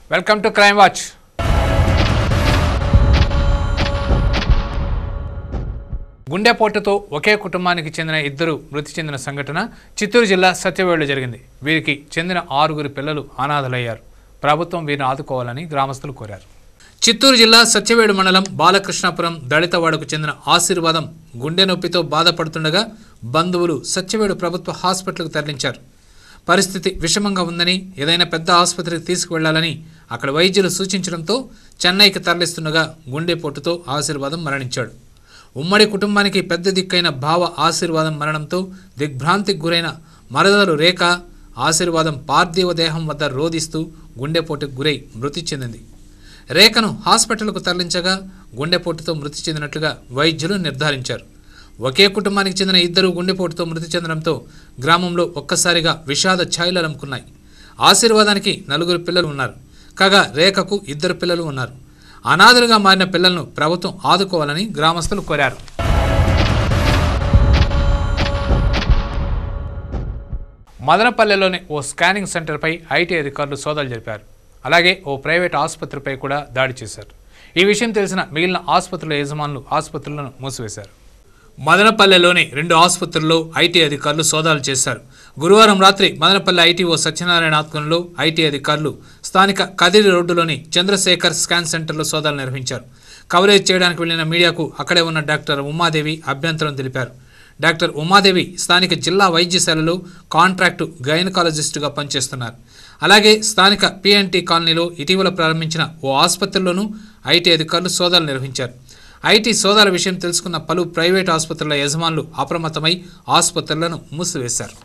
welcome to crime watch గుండెపోటుతో ఒకే కుటుంబానికి చెందిన ఇద్దరు మృతి చెందిన సంఘటన చిత్తూరు జిల్లా సత్యవేడులో జరిగింది వీరికి చెందిన ఆరుగురు పిల్లలు అనాథలయ్యారు ప్రభుత్వం వీరిని ఆదుకోవాలని గ్రామస్తులు కోరారు చిత్తూరు జిల్లా సత్యవేడు మండలం బాలకృష్ణాపురం దళితవాడకు చెందిన ఆశీర్వాదం గుండె నొప్పితో బాధపడుతుండగా బంధువులు సత్యవేడు ప్రభుత్వ హాస్పిటల్కు తరలించారు పరిస్థితి విషమంగా ఉందని ఏదైనా పెద్ద ఆసుపత్రికి తీసుకువెళ్లాలని అక్కడ వైద్యులు సూచించడంతో చెన్నైకి తరలిస్తుండగా గుండెపోటుతో ఆశీర్వాదం మరణించాడు ఉమ్మడి కుటుంబానికి పెద్ద దిక్కైన భావ ఆశీర్వాదం మరణంతో దిగ్భ్రాంతికి గురైన మరదలు రేఖ ఆశీర్వాదం పార్థివ దేహం వద్ద రోధిస్తూ గుండెపోటుకు గురై మృతి చెందింది రేఖను హాస్పిటల్కు తరలించగా గుండెపోటుతో మృతి చెందినట్లుగా వైద్యులు నిర్ధారించారు ఒకే కుటుంబానికి చెందిన ఇద్దరు గుండెపోటుతో మృతి చెందడంతో గ్రామంలో ఒక్కసారిగా విషాద ఛాయలు అలుముకున్నాయి ఆశీర్వాదానికి నలుగురు పిల్లలు ఉన్నారు కాగా రేఖకు ఇద్దరు పిల్లలు ఉన్నారు అనాథలుగా మారిన పిల్లలను ప్రభుత్వం ఆదుకోవాలని గ్రామస్తులు కోరారు మదనపల్లెలోని ఓ స్కానింగ్ సెంటర్పై ఐటీ అధికారులు సోదాలు జరిపారు అలాగే ఓ ప్రైవేట్ ఆసుపత్రిపై కూడా దాడి చేశారు ఈ విషయం తెలిసిన మిగిలిన ఆసుపత్రుల యజమానులు ఆసుపత్రులను మూసివేశారు మదనపల్లెలోని రెండు ఆసుపత్రుల్లో ఐటీ అధికారులు సోదాలు చేశారు గురువారం రాత్రి మదనపల్లె ఐటీఓ సత్యనారాయణ ఆత్మలో ఐటీ అధికారులు స్థానిక కదిరి రోడ్డులోని చంద్రశేఖర్ స్కాన్ సెంటర్లో సోదాలు నిర్వహించారు కవరేజ్ చేయడానికి వెళ్లిన మీడియాకు అక్కడే ఉన్న డాక్టర్ ఉమాదేవి అభ్యంతరం తెలిపారు డాక్టర్ ఉమాదేవి స్థానిక జిల్లా వైద్యశాలలో కాంట్రాక్టు గైనకాలజిస్టుగా పనిచేస్తున్నారు అలాగే స్థానిక పిఎన్టీ కాలనీలో ఇటీవల ప్రారంభించిన ఓ ఆసుపత్రిలోనూ ఐటీ అధికారులు సోదాలు నిర్వహించారు ఐటీ సోదాల విషయం తెలుసుకున్న పలు ప్రైవేట్ ఆసుపత్రుల యజమానులు అప్రమత్తమై ఆసుపత్రులను మూసివేశారు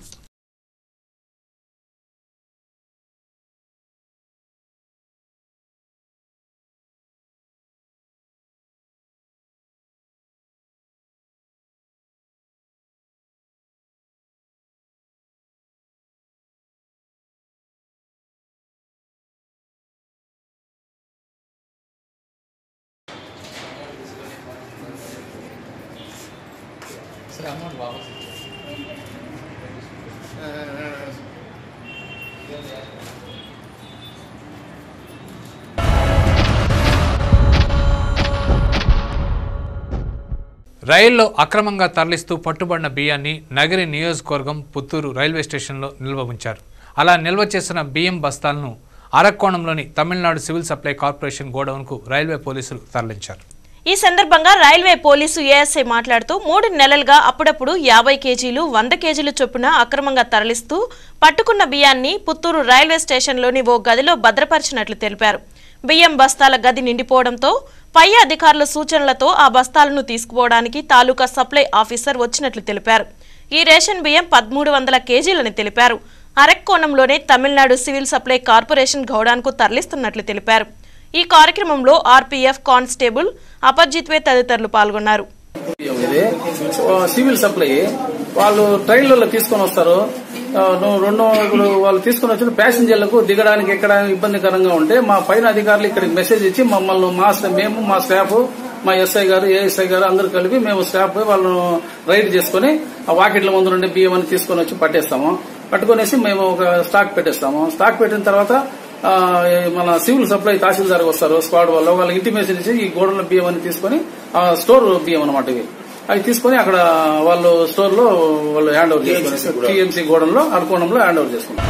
రైల్లో అక్రమంగా తరలిస్తూ పట్టుబడిన బియ్యాన్ని నగరి నియోజకవర్గం పుత్తూరు రైల్వే స్టేషన్లో నిల్వ ఉంచారు అలా నిల్వ చేసిన బియ్యం బస్తాలను అరక్కోణంలోని తమిళనాడు సివిల్ సప్లై కార్పొరేషన్ గోడౌన్కు రైల్వే పోలీసులు తరలించారు ఈ సందర్భంగా రైల్వే పోలీసు ఏఎస్ఐ మాట్లాడుతూ మూడు నెలలుగా అప్పుడప్పుడు యాభై కేజీలు వంద కేజీలు చొప్పున అక్రమంగా తరలిస్తూ పట్టుకున్న బియ్యాన్ని పుత్తూరు రైల్వే స్టేషన్లోని ఓ గదిలో భద్రపరిచినట్లు తెలిపారు బియ్యం బస్తాల గది నిండిపోవడంతో పై అధికారుల సూచనలతో ఆ బస్తాలను తీసుకుపోవడానికి తాలూకా సప్లై ఆఫీసర్ వచ్చినట్లు తెలిపారు ఈ రేషన్ బియ్యం పదమూడు వందల కేజీలని తెలిపారు అరక్కోణంలోనే తమిళనాడు సివిల్ సప్లై కార్పొరేషన్ గౌడాన్కు తరలిస్తున్నట్లు తెలిపారు ఈ కార్యక్రమంలో ఆర్పీఎఫ్ కానిస్టేబుల్ అపర్జిత్వే తదితరులు పాల్గొన్నారు ఇది ఓ సివిల్ సప్లై వాళ్ళు ట్రైన్లలో తీసుకొని వస్తారు ఆ, నువ్వు రెండో ఇప్పుడు వాళ్ళు తీసుకొని వచ్చిన ప్యాసింజర్లకు దిగడానికి ఎక్కడ ఇబ్బందికరంగా ఉంటే మా పైన అధికారులు ఇక్కడికి మెసేజ్ ఇచ్చి మమ్మల్ని మా మేము మా స్టాఫ్ మా ఎస్ఐ గారు ఏఎస్ఐ గారు అందరూ కలిపి మేము స్టాఫ్ పోయి వాళ్ళను రైడ్ చేసుకుని ఆ వాకిట్ల ముందు నుండి బియ్యం అని తీసుకొని వచ్చి పట్టేస్తాము పట్టుకునేసి మేము ఒక స్టాక్ పెట్టేస్తాము స్టాక్ పెట్టిన తర్వాత ఆ, ఈ మన సివిల్ సప్లై తహసీల్దార్ వస్తారు స్క్వాడ్ వాళ్ళు వాళ్ళకి ఇంటిమేషన్ ఇచ్చి ఈ గోడల బియ్యం అని తీసుకొని ఆ, స్టోర్ బియ్యం అనమాట ఇవి అవి తీసుకొని అక్కడ వాళ్ళు స్టోర్ లో వాళ్ళు హ్యాండ్ ఓవర్ చేసుకుని టీఎంసీ గోడంలో అడుకోణంలో హ్యాండ్ ఓవర్ చేసుకుంటారు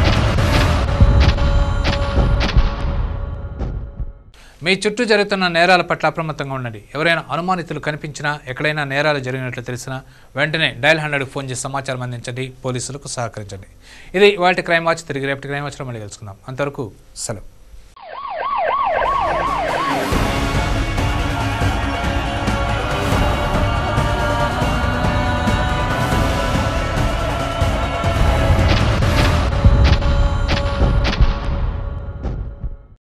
మీ చుట్టూ జరుగుతున్న నేరాల పట్ల అప్రమత్తంగా ఉండండి ఎవరైనా అనుమానితులు కనిపించినా ఎక్కడైనా నేరాలు జరిగినట్లు తెలిసినా వెంటనే డయల్ హండ్రెడ్కి ఫోన్ చేసి సమాచారం అందించండి పోలీసులకు సహకరించండి ఇది వాటి క్రైమ్ వాచ్ తిరిగి రేపటి క్రైమ్ వాచ్లో మళ్ళీ తెలుసుకుందాం అంతవరకు సెలవు